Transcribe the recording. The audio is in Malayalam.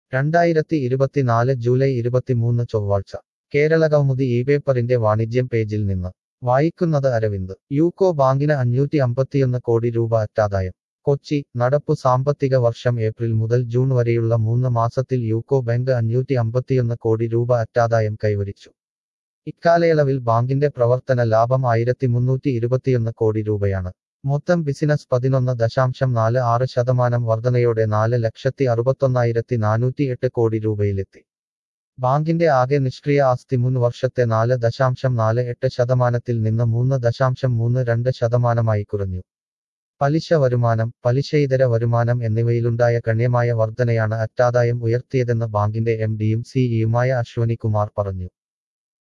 രണ്ടായിരത്തി ഇരുപത്തിനാല് ജൂലൈ ഇരുപത്തിമൂന്ന് ചൊവ്വാഴ്ച കേരള കൗമുദി ഈ പേപ്പറിന്റെ വാണിജ്യം പേജിൽ നിന്ന് വായിക്കുന്നത് അരവിന്ദ് യൂക്കോ ബാങ്കിന് അഞ്ഞൂറ്റി അമ്പത്തിയൊന്ന് കോടി രൂപ അറ്റാദായം കൊച്ചി നടപ്പു സാമ്പത്തിക വർഷം ഏപ്രിൽ മുതൽ ജൂൺ വരെയുള്ള മൂന്ന് മാസത്തിൽ യൂക്കോ ബാങ്ക് അഞ്ഞൂറ്റി അമ്പത്തിയൊന്ന് കോടി രൂപ അറ്റാദായം കൈവരിച്ചു ഇക്കാലയളവിൽ ബാങ്കിന്റെ പ്രവർത്തന ലാഭം ആയിരത്തി മുന്നൂറ്റി ഇരുപത്തിയൊന്ന് കോടി രൂപയാണ് മൊത്തം ബിസിനസ് പതിനൊന്ന് ദശാംശം നാല് ആറ് ശതമാനം വർധനയോടെ നാല് ലക്ഷത്തി അറുപത്തൊന്നായിരത്തി നാനൂറ്റി എട്ട് കോടി രൂപയിലെത്തി ബാങ്കിന്റെ ആകെ നിഷ്ക്രിയ ആസ്തി മുൻ വർഷത്തെ നാല് ദശാംശം നാല് എട്ട് ശതമാനത്തിൽ നിന്ന് മൂന്ന് ദശാംശം മൂന്ന് രണ്ട് ശതമാനമായി കുറഞ്ഞു പലിശ വരുമാനം പലിശയിതര വരുമാനം എന്നിവയിലുണ്ടായ ഗണ്യമായ വർധനയാണ് അറ്റാദായം ഉയർത്തിയതെന്ന് ബാങ്കിന്റെ എം ഡിയും സിഇയുമായ അശ്വനി കുമാർ പറഞ്ഞു